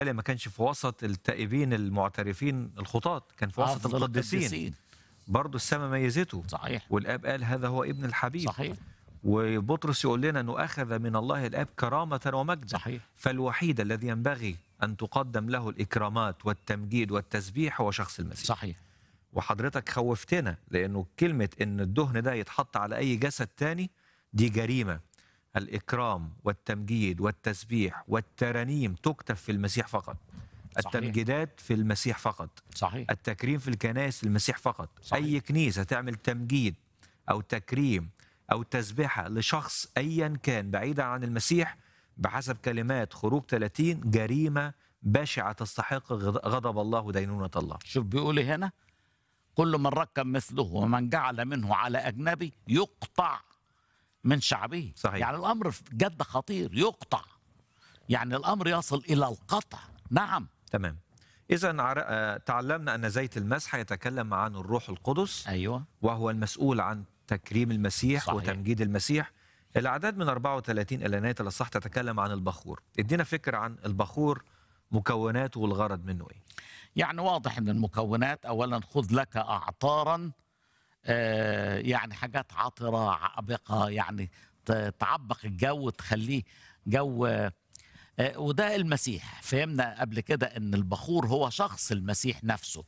ما كانش في وسط التائبين المعترفين الخطاة كان في وسط أفضل القديسين برضه السماء ميزته صحيح والاب قال هذا هو ابن الحبيب صحيح وبطرس يقول لنا انه اخذ من الله الاب كرامه ومجدا صحيح فالوحيد الذي ينبغي ان تقدم له الاكرامات والتمجيد والتسبيح هو شخص المسيح صحيح وحضرتك خوفتنا لانه كلمه ان الدهن ده يتحط على اي جسد تاني دي جريمه الاكرام والتمجيد والتسبيح والترانيم تكتب في المسيح فقط صحيح. التمجيدات في المسيح فقط صحيح التكريم في الكنائس للمسيح فقط صحيح. اي كنيسه تعمل تمجيد او تكريم او تسبيحه لشخص ايا كان بعيدا عن المسيح بحسب كلمات خروج 30 جريمه بشعه تستحق غض- غضب الله ودينونه الله شوف بيقول إيه هنا كل من ركب مثله ومن جعل منه على أجنبي يقطع من شعبه صحيح. يعني الأمر جد خطير يقطع يعني الأمر يصل إلى القطع نعم تمام اذا عر- آه، تعلمنا ان زيت المسح يتكلم عن الروح القدس أيوة وهو المسؤول عن تكريم المسيح صحيح. وتمجيد المسيح الاعداد من 34 الى نهايه الاصح تتكلم عن البخور ادينا فكره عن البخور مكوناته والغرض منه ايه يعني واضح ان المكونات اولا خذ لك اعطارا آه، يعني حاجات عطره عابقه يعني ت- تعبق الجو تخليه جو آه، وده المسيح فهمنا قبل كده ان البخور هو شخص المسيح نفسه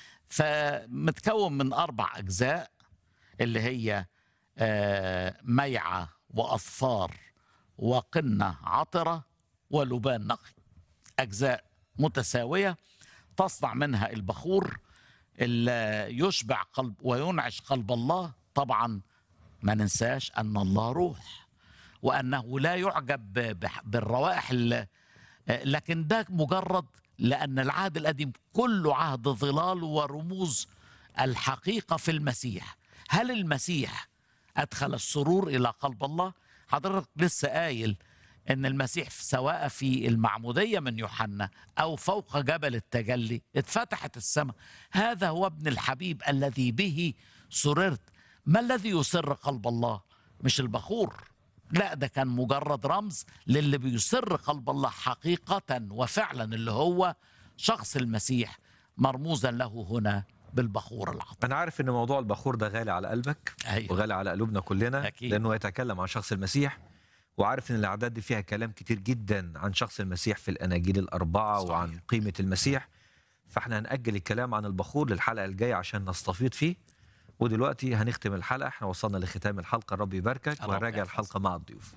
فمتكون من اربع اجزاء اللي هي آه، ميعه واصفار وقنه عطره ولبان نقي اجزاء متساويه تصنع منها البخور اللي يشبع قلب وينعش قلب الله طبعا ما ننساش ان الله روح وانه لا يعجب بح- بالروائح ال- لكن ده مجرد لان العهد القديم كله عهد ظلال ورموز الحقيقه في المسيح هل المسيح ادخل السرور الى قلب الله حضرتك لسه قايل ان المسيح سواء في المعموديه من يوحنا او فوق جبل التجلي اتفتحت السماء هذا هو ابن الحبيب الذي به سررت ما الذي يسر قلب الله مش البخور لا ده كان مجرد رمز للي بيسر قلب الله حقيقه وفعلا اللي هو شخص المسيح مرموزا له هنا بالبخور العظيم انا عارف ان موضوع البخور ده غالي على قلبك أيوة. وغالي على قلوبنا كلنا أكيد. لانه يتكلم عن شخص المسيح وعارف ان الاعداد دي فيها كلام كتير جدا عن شخص المسيح في الاناجيل الاربعه صحيح. وعن قيمه المسيح فاحنا هنأجل الكلام عن البخور للحلقه الجايه عشان نستفيض فيه ودلوقتي هنختم الحلقه احنا وصلنا لختام الحلقه الرب يباركك الرب وهنراجع يحفظك. الحلقه مع الضيوف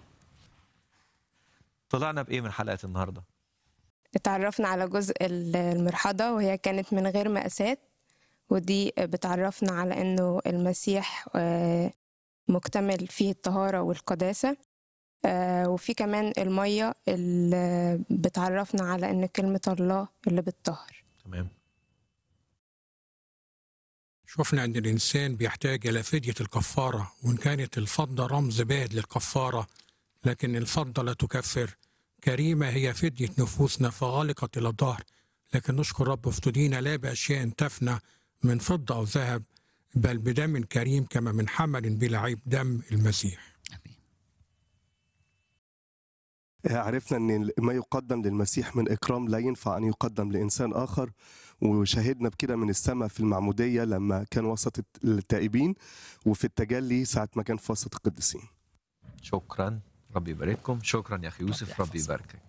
طلعنا بايه من حلقه النهارده اتعرفنا على جزء ال- المرحضة وهي كانت من غير مقاسات ودي بتعرفنا على انه المسيح آه، مكتمل فيه الطهارة والقداسة آه، وفي كمان المية اللي بتعرفنا على ان كلمة الله اللي بتطهر تمام شفنا أن الإنسان بيحتاج إلى فدية الكفارة وإن كانت الفضة رمز باد للكفارة لكن الفضة لا تكفر كريمة هي فدية نفوسنا فغلقت إلى الظهر لكن نشكر رب افتدينا لا بأشياء تفنى من فضة أو ذهب بل بدم كريم كما من حمل بلا عيب دم المسيح امين عرفنا ان ما يقدم للمسيح من اكرام لا ينفع ان يقدم لانسان اخر وشاهدنا بكده من السماء في المعموديه لما كان وسط التائبين وفي التجلي ساعه ما كان في وسط القديسين شكرا ربي يبارككم شكرا يا اخي يوسف ربي يحفظك. يباركك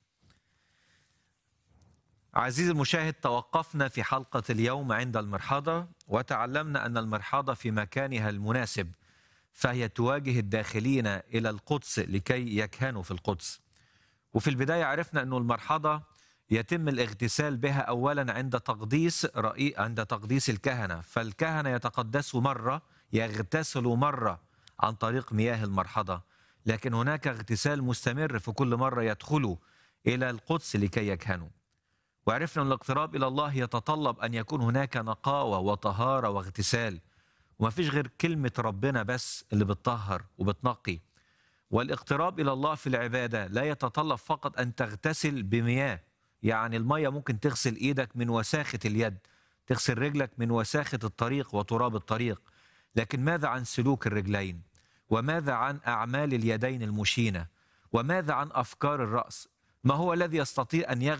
عزيزي المشاهد توقفنا في حلقة اليوم عند المرحاضة وتعلمنا أن المرحاضة في مكانها المناسب فهي تواجه الداخلين إلى القدس لكي يكهنوا في القدس وفي البداية عرفنا أن المرحاضة يتم الاغتسال بها أولا عند تقديس رئي... عند تقديس الكهنة فالكهنة يتقدسوا مرة يغتسلوا مرة عن طريق مياه المرحضة لكن هناك اغتسال مستمر في كل مرة يدخلوا إلى القدس لكي يكهنوا وعرفنا أن الاقتراب إلى الله يتطلب أن يكون هناك نقاوة وطهارة واغتسال وما فيش غير كلمة ربنا بس اللي بتطهر وبتنقي والاقتراب إلى الله في العبادة لا يتطلب فقط أن تغتسل بمياه يعني المية ممكن تغسل إيدك من وساخة اليد تغسل رجلك من وساخة الطريق وتراب الطريق لكن ماذا عن سلوك الرجلين وماذا عن أعمال اليدين المشينة وماذا عن أفكار الرأس ما هو الذي يستطيع أن يغ